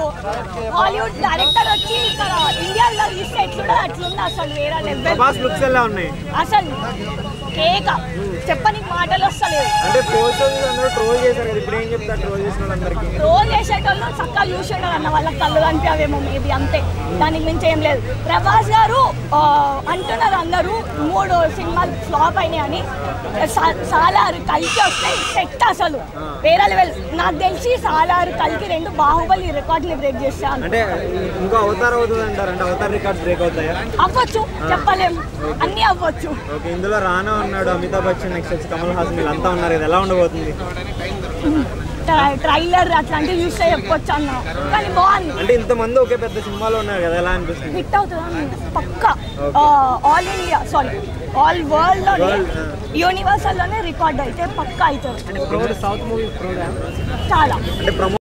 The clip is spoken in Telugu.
హాలీవుడ్ డైరెక్టర్ వచ్చి ఇక్కడ ఇండియాలో తీస్తే ఎట్లుండదు అట్లుంది అసలు వేరే లెవెల్ ప్రభాస్ లుక్స్ ఎలా ఉన్నాయి అసలు కేక చెప్పనికి మాటలు వస్తలేవు అంటే పోస్టర్స్ అందరూ ట్రోల్ చేశారు కదా ఇప్పుడు ఏం చెప్తారు ట్రోల్ చేసిన వాళ్ళందరికీ రోజు చేసేటోళ్ళు చక్కగా చూసేటారు అన్న వాళ్ళ కళ్ళు కనిపించేమో మేబీ అంతే దానికి మించి ఏం లేదు ప్రభాస్ గారు ఆ, అంటున్నారు అందరూ మూడు సినిమాలు ఫ్లాప్ అయినాయి అని సా- సాలారు కలిసి వస్తే సెట్ అసలు వేరే లెవెల్ నాకు తెలిసి సాలారు కలికి రెండు బాహుబలి రికార్డులు బ్రేక్ చేస్తాను అంటే ఇంకో అవతారం అవుతుంది అంటారు అంటే అవతార్ రికార్డ్స్ బ్రేక్ అవుతాయా అవ్వచ్చు చెప్పలేం అన్నీ అవ్వచ్చు ఓకే ఇందులో రానా ఉన్నాడు అమితాబ్ బచ్చన్ నెక్స్ట్ వచ్చి కమల్ హాసన్ వీళ్ళంతా ఉన్నారు కదా ఎలా ఉండబోతుంది ట్రై- ట్రైలర్ అట్లాంటివి చూస్తే చెప్పొచ్చు అన్న కానీ బాగుంది అంటే ఇంతమంది ఒకే పెద్ద సినిమాలో ఉన్నారు కదా ఎలా అనిపిస్తుంది హిట్ అవుతుంది పక్క all India sorry all world లోనే World, యూనివర్సల్ లోనే రికార్డ్ అయితే పక్క అవుతుంది సౌత్ మూవీ ప్రోగ్రామ్ చాలా అంటే ప్రమో